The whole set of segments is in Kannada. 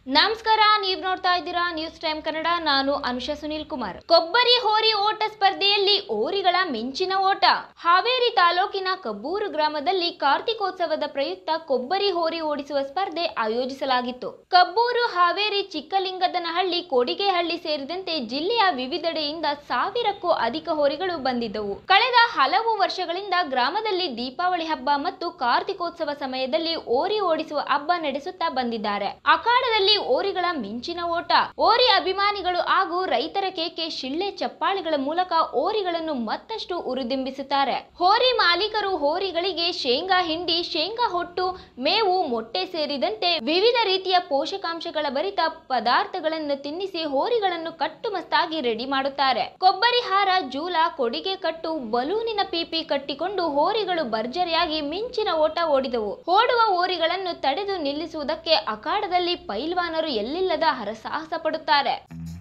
ನಮಸ್ಕಾರ ನೀವ್ ನೋಡ್ತಾ ಇದ್ದೀರಾ ನ್ಯೂಸ್ ಟೈಮ್ ಕನ್ನಡ ನಾನು ಅನುಷಾ ಸುನೀಲ್ ಕುಮಾರ್ ಕೊಬ್ಬರಿ ಹೋರಿ ಓಟ ಸ್ಪರ್ಧೆಯಲ್ಲಿ ಓರಿಗಳ ಮಿಂಚಿನ ಓಟ ಹಾವೇರಿ ತಾಲೂಕಿನ ಕಬ್ಬೂರು ಗ್ರಾಮದಲ್ಲಿ ಕಾರ್ತಿಕೋತ್ಸವದ ಪ್ರಯುಕ್ತ ಕೊಬ್ಬರಿ ಹೋರಿ ಓಡಿಸುವ ಸ್ಪರ್ಧೆ ಆಯೋಜಿಸಲಾಗಿತ್ತು ಕಬ್ಬೂರು ಹಾವೇರಿ ಚಿಕ್ಕಲಿಂಗದನಹಳ್ಳಿ ಕೊಡಿಗೆಹಳ್ಳಿ ಸೇರಿದಂತೆ ಜಿಲ್ಲೆಯ ವಿವಿಧೆಡೆಯಿಂದ ಸಾವಿರಕ್ಕೂ ಅಧಿಕ ಹೋರಿಗಳು ಬಂದಿದ್ದವು ಕಳೆದ ಹಲವು ವರ್ಷಗಳಿಂದ ಗ್ರಾಮದಲ್ಲಿ ದೀಪಾವಳಿ ಹಬ್ಬ ಮತ್ತು ಕಾರ್ತಿಕೋತ್ಸವ ಸಮಯದಲ್ಲಿ ಓರಿ ಓಡಿಸುವ ಹಬ್ಬ ನಡೆಸುತ್ತಾ ಬಂದಿದ್ದಾರೆ ಅಖಾಡದಲ್ಲಿ ಓರಿಗಳ ಮಿಂಚಿನ ಓಟ ಓರಿ ಅಭಿಮಾನಿಗಳು ಹಾಗೂ ರೈತರ ಕೇಕೆ ಶಿಳ್ಳೆ ಚಪ್ಪಾಳೆಗಳ ಮೂಲಕ ಓರಿಗಳನ್ನು ಮತ್ತಷ್ಟು ಉರಿದಿಂಬಿಸುತ್ತಾರೆ ಹೋರಿ ಮಾಲೀಕರು ಹೋರಿಗಳಿಗೆ ಶೇಂಗಾ ಹಿಂಡಿ ಶೇಂಗಾ ಹೊಟ್ಟು ಮೇವು ಮೊಟ್ಟೆ ಸೇರಿದಂತೆ ವಿವಿಧ ರೀತಿಯ ಪೋಷಕಾಂಶಗಳ ಭರಿತ ಪದಾರ್ಥಗಳನ್ನು ತಿನ್ನಿಸಿ ಹೋರಿಗಳನ್ನು ಕಟ್ಟುಮಸ್ತಾಗಿ ರೆಡಿ ಮಾಡುತ್ತಾರೆ ಕೊಬ್ಬರಿ ಹಾರ ಜೂಲ ಕೊಡಿಗೆ ಕಟ್ಟು ಬಲೂನಿನ ಪೀಪಿ ಕಟ್ಟಿಕೊಂಡು ಹೋರಿಗಳು ಭರ್ಜರಿಯಾಗಿ ಮಿಂಚಿನ ಓಟ ಓಡಿದವು ಓಡುವ ಹೋರಿಗಳನ್ನು ತಡೆದು ನಿಲ್ಲಿಸುವುದಕ್ಕೆ ಅಖಾಡದಲ್ಲಿ ಪೈಲ್ವಾನರು ಎಲ್ಲಿಲ್ಲದ ಹರಸಾಹಸ ಪಡುತ್ತಾರೆ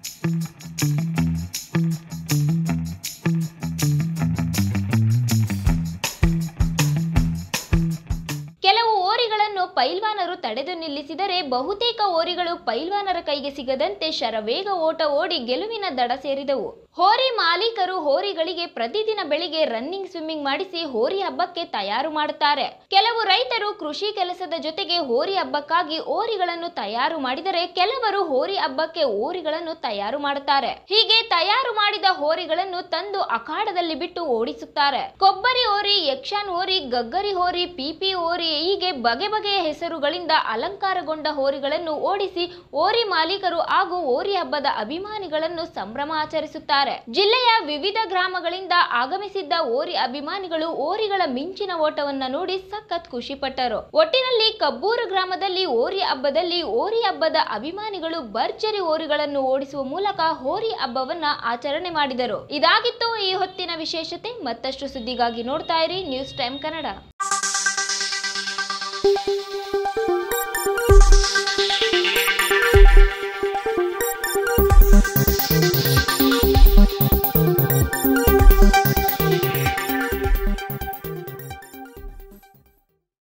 ಕೆಲವು ಓರಿಗಳನ್ನು ಪೈಲ್ವಾನರು ತಡೆದು ನಿಲ್ಲಿಸಿದರೆ ಬಹುತೇಕ ಓರಿಗಳು ಪೈಲ್ವಾನರ ಕೈಗೆ ಸಿಗದಂತೆ ಶರವೇಗ ಓಟ ಓಡಿ ಗೆಲುವಿನ ದಡ ಸೇರಿದವು ಹೋರಿ ಮಾಲೀಕರು ಹೋರಿಗಳಿಗೆ ಪ್ರತಿದಿನ ಬೆಳಿಗ್ಗೆ ರನ್ನಿಂಗ್ ಸ್ವಿಮ್ಮಿಂಗ್ ಮಾಡಿಸಿ ಹೋರಿ ಹಬ್ಬಕ್ಕೆ ತಯಾರು ಮಾಡುತ್ತಾರೆ ಕೆಲವು ರೈತರು ಕೃಷಿ ಕೆಲಸದ ಜೊತೆಗೆ ಹೋರಿ ಹಬ್ಬಕ್ಕಾಗಿ ಓರಿಗಳನ್ನು ತಯಾರು ಮಾಡಿದರೆ ಕೆಲವರು ಹೋರಿ ಹಬ್ಬಕ್ಕೆ ಓರಿಗಳನ್ನು ತಯಾರು ಮಾಡುತ್ತಾರೆ ಹೀಗೆ ತಯಾರು ಮಾಡಿದ ಹೋರಿಗಳನ್ನು ತಂದು ಅಖಾಡದಲ್ಲಿ ಬಿಟ್ಟು ಓಡಿಸುತ್ತಾರೆ ಕೊಬ್ಬರಿ ಹೋರಿ ಯಕ್ಷಾನ್ ಹೋರಿ ಗಗ್ಗರಿ ಹೋರಿ ಪಿಪಿ ಹೋರಿ ಹೀಗೆ ಬಗೆ ಬಗೆಯ ಹೆಸರುಗಳಿಂದ ಅಲಂಕಾರಗೊಂಡ ಹೋರಿಗಳನ್ನು ಓಡಿಸಿ ಓರಿ ಮಾಲೀಕರು ಹಾಗೂ ಓರಿ ಹಬ್ಬದ ಅಭಿಮಾನಿಗಳನ್ನು ಸಂಭ್ರಮ ಆಚರಿಸುತ್ತಾರೆ ಜಿಲ್ಲೆಯ ವಿವಿಧ ಗ್ರಾಮಗಳಿಂದ ಆಗಮಿಸಿದ್ದ ಓರಿ ಅಭಿಮಾನಿಗಳು ಓರಿಗಳ ಮಿಂಚಿನ ಓಟವನ್ನ ನೋಡಿ ಸಖತ್ ಖುಷಿ ಪಟ್ಟರು ಒಟ್ಟಿನಲ್ಲಿ ಕಬ್ಬೂರು ಗ್ರಾಮದಲ್ಲಿ ಓರಿ ಹಬ್ಬದಲ್ಲಿ ಓರಿ ಹಬ್ಬದ ಅಭಿಮಾನಿಗಳು ಭರ್ಜರಿ ಓರಿಗಳನ್ನು ಓಡಿಸುವ ಮೂಲಕ ಹೋರಿ ಹಬ್ಬವನ್ನ ಆಚರಣೆ ಮಾಡಿದರು ಇದಾಗಿತ್ತು ಈ ಹೊತ್ತಿನ ವಿಶೇಷತೆ ಮತ್ತಷ್ಟು ಸುದ್ದಿಗಾಗಿ ನೋಡ್ತಾ ಇರಿ ನ್ಯೂಸ್ ಟೈಮ್ ಕನ್ನಡ